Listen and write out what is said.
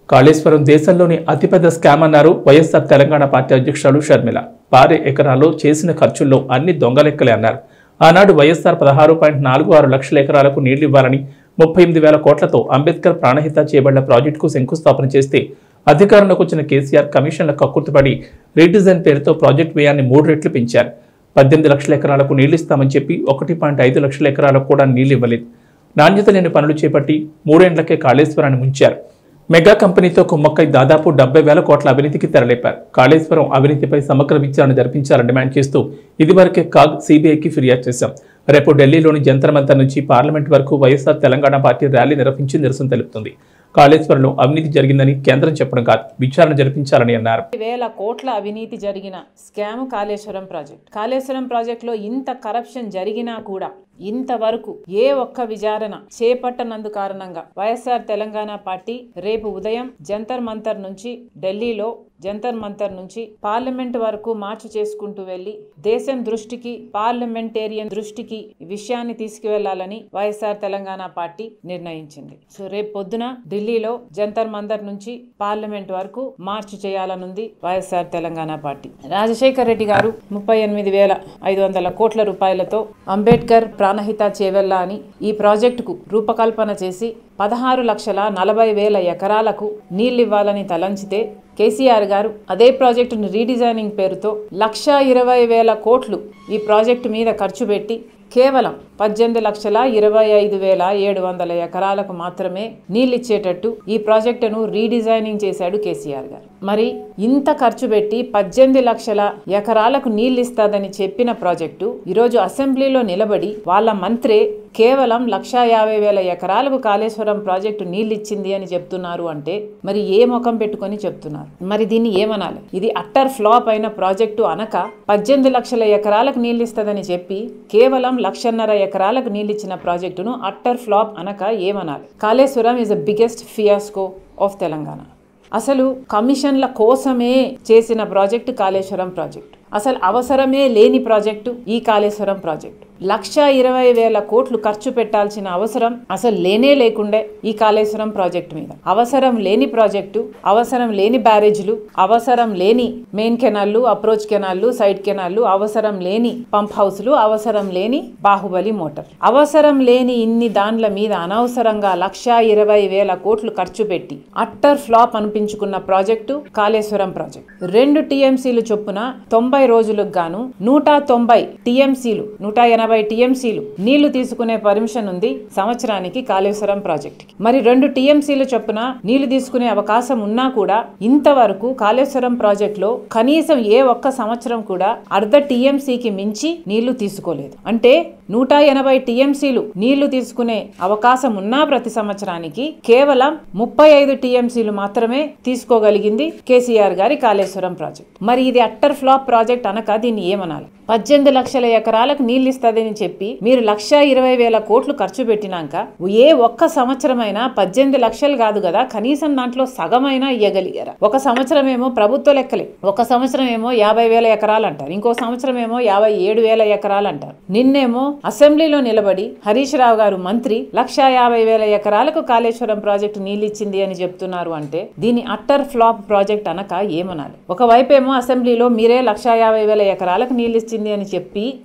కాళేశ్వరం దేశంలోని అతిపెద్ద స్కామ్ అన్నారు వైఎస్ఆర్ తెలంగాణ పార్టీ అధ్యక్షురాలు షర్మిల భారీ ఎకరాల్లో చేసిన ఖర్చుల్లో అన్ని దొంగలెక్కలే అన్నారు ఆనాడు వైఎస్ఆర్ పదహారు పాయింట్ నాలుగు ఆరు లక్షల ఎకరాలకు నీళ్లు ఇవ్వాలని ముప్పై ఎనిమిది వేల కోట్లతో అంబేద్కర్ ప్రాణహిత చేయబడిన ప్రాజెక్టుకు శంకుస్థాపన చేస్తే అధికారంలోకి వచ్చిన కేసీఆర్ కమిషన్ల కక్కుర్తిపడి రీడిజైన్ పేరుతో ప్రాజెక్టు వ్యయాన్ని మూడు రెట్లు పెంచారు పద్దెనిమిది లక్షల ఎకరాలకు నీళ్లు ఇస్తామని చెప్పి ఒకటి పాయింట్ ఐదు లక్షల ఎకరాలకు కూడా నీళ్లు ఇవ్వలేదు నాణ్యత లేని పనులు చేపట్టి మూడేండ్లకే కాళేశ్వరాన్ని ముంచారు మెగా కంపెనీతో కుమ్మక్కై దాదాపు డెబ్బై వేల కోట్ల అవినీతికి తెరలేపారు కాళేశ్వరం అవినీతిపై సమగ్ర విచారణ జరిపించాలని డిమాండ్ చేస్తూ ఇదివరకే కాగ్ సిబిఐకి ఫిర్యాదు చేశాం రేపు ఢిల్లీలోని జంతర్ మంతర్ నుంచి పార్లమెంట్ వరకు వైఎస్ఆర్ తెలంగాణ పార్టీ ర్యాలీ నిర్వహించి నిరసన తెలుపుతుంది కాళేశ్వరంలో అవినీతి జరిగిందని కేంద్రం చెప్పడం కాదు విచారణ జరిపించాలని అన్నారు వేల కోట్ల అవినీతి జరిగిన స్కామ్ కాళేశ్వరం ప్రాజెక్ట్ కాళేశ్వరం ప్రాజెక్టులో ఇంత కరప్షన్ జరిగినా కూడా ఇంతవరకు ఏ ఒక్క విచారణ చేపట్టనందు కారణంగా వైఎస్ఆర్ తెలంగాణ పార్టీ రేపు ఉదయం జంతర్ మంతర్ నుంచి ఢిల్లీలో జంతర్ మంతర్ నుంచి పార్లమెంట్ వరకు మార్చు చేసుకుంటూ వెళ్లి దేశం దృష్టికి పార్లమెంటేరియన్ దృష్టికి ఈ విషయాన్ని తీసుకువెళ్లాలని వైఎస్ఆర్ తెలంగాణ పార్టీ నిర్ణయించింది సో రేపు పొద్దున ఢిల్లీలో జంతర్ మంతర్ నుంచి పార్లమెంట్ వరకు మార్చు చేయాలనుంది వైఎస్ఆర్ తెలంగాణ పార్టీ రాజశేఖర్ రెడ్డి గారు ముప్పై ఎనిమిది వేల ఐదు వందల కోట్ల రూపాయలతో అంబేద్కర్ ప్రాణహిత చేవెల్లా అని ఈ ప్రాజెక్టుకు రూపకల్పన చేసి పదహారు లక్షల నలభై వేల ఎకరాలకు నీళ్ళివ్వాలని తలంచితే కేసీఆర్ గారు అదే ప్రాజెక్టును రీడిజైనింగ్ పేరుతో లక్ష ఇరవై వేల కోట్లు ఈ ప్రాజెక్టు మీద ఖర్చు పెట్టి కేవలం పద్దెనిమిది లక్షల ఇరవై ఐదు వేల ఏడు వందల ఎకరాలకు మాత్రమే నీళ్ళిచ్చేటట్టు ఈ ప్రాజెక్టును రీడిజైనింగ్ చేశాడు కేసీఆర్ గారు మరి ఇంత ఖర్చు పెట్టి పద్దెనిమిది లక్షల ఎకరాలకు నీళ్ళు ఇస్తాదని చెప్పిన ప్రాజెక్టు ఈరోజు అసెంబ్లీలో నిలబడి వాళ్ళ మంత్రే కేవలం లక్షా యాభై వేల ఎకరాలకు కాళేశ్వరం ప్రాజెక్టు నీళ్ళు ఇచ్చింది అని చెప్తున్నారు అంటే మరి ఏ ముఖం పెట్టుకొని చెప్తున్నారు మరి దీన్ని ఏమనాలి ఇది అట్టర్ ఫ్లాప్ అయిన ప్రాజెక్టు అనక పద్దెనిమిది లక్షల ఎకరాలకు నీళ్ళు ఇస్తుందని చెప్పి కేవలం లక్షన్నర ఎకరాలకు నీళ్ళు ఇచ్చిన ప్రాజెక్టును అట్టర్ ఫ్లాప్ అనక ఏమనాలి Kaleshwaram is the biggest fiasco of Telangana అసలు కమిషన్ల కోసమే చేసిన ప్రాజెక్టు కాళేశ్వరం ప్రాజెక్టు అసలు అవసరమే లేని ప్రాజెక్టు ఈ కాళేశ్వరం ప్రాజెక్టు లక్ష ఇరవై వేల కోట్లు ఖర్చు పెట్టాల్సిన అవసరం అసలు లేనే లేకుండే ఈ కాళేశ్వరం ప్రాజెక్టు మీద అవసరం లేని ప్రాజెక్టు అవసరం లేని బ్యారేజ్లు అవసరం లేని మెయిన్ కెనాల్లు అప్రోచ్ కెనాల్లు సైడ్ కెనాల్లు అవసరం లేని పంప్ హౌస్లు అవసరం లేని బాహుబలి మోటార్ అవసరం లేని ఇన్ని దాండ్ల మీద అనవసరంగా లక్ష ఇరవై వేల కోట్లు ఖర్చు పెట్టి అట్టర్ ఫ్లాప్ అనిపించుకున్న ప్రాజెక్టు కాళేశ్వరం ప్రాజెక్టు రెండు టీఎంసీలు చొప్పున తొంభై రోజులకు గాను నూట తొంభై టీఎంసీలు నూట ఎనభై టీఎంసీలు నీళ్లు తీసుకునే పర్మిషన్ ఉంది సంవత్సరానికి కాళేశ్వరం ప్రాజెక్టుకి మరి రెండు టీఎంసీలు చొప్పున నీళ్లు తీసుకునే అవకాశం ఉన్నా కూడా ఇంతవరకు కాళేశ్వరం ప్రాజెక్టులో కనీసం ఏ ఒక్క సంవత్సరం కూడా అర్ధ టీఎంసీకి మించి నీళ్లు తీసుకోలేదు అంటే నూట ఎనభై టీఎంసీలు నీళ్లు తీసుకునే అవకాశం ఉన్నా ప్రతి సంవత్సరానికి కేవలం ముప్పై ఐదు టీఎంసీలు మాత్రమే తీసుకోగలిగింది కేసీఆర్ గారి కాళేశ్వరం ప్రాజెక్ట్ మరి ఇది అట్టర్ ఫ్లాప్ ప్రాజెక్ట్ అనక దీన్ని ఏమనాలి పద్దెనిమిది లక్షల ఎకరాలకు నీళ్ళు ఇస్తుందని చెప్పి మీరు లక్ష ఇరవై వేల కోట్లు ఖర్చు పెట్టినాక ఏ ఒక్క సంవత్సరమైనా పద్దెనిమిది లక్షలు కాదు కదా కనీసం దాంట్లో సగమైనా ఇయ్యగలిగారా ఒక సంవత్సరం ఏమో ప్రభుత్వ లెక్కలే ఒక సంవత్సరం ఏమో యాభై వేల ఎకరాలు అంటారు ఇంకో సంవత్సరం ఏమో యాభై ఏడు వేల ఎకరాలు అంటారు నిన్నేమో అసెంబ్లీలో నిలబడి హరీష్ రావు గారు మంత్రి లక్ష యాభై వేల ఎకరాలకు కాళేశ్వరం ప్రాజెక్టు నీళ్ళిచ్చింది అని చెప్తున్నారు అంటే దీని అట్టర్ ఫ్లాప్ ప్రాజెక్ట్ అనక ఏమనాలి ఒకవైపేమో అసెంబ్లీలో మీరే లక్ష యాభై వేల ఎకరాలకు నీళ్ళు ఇచ్చింది అని చెప్పి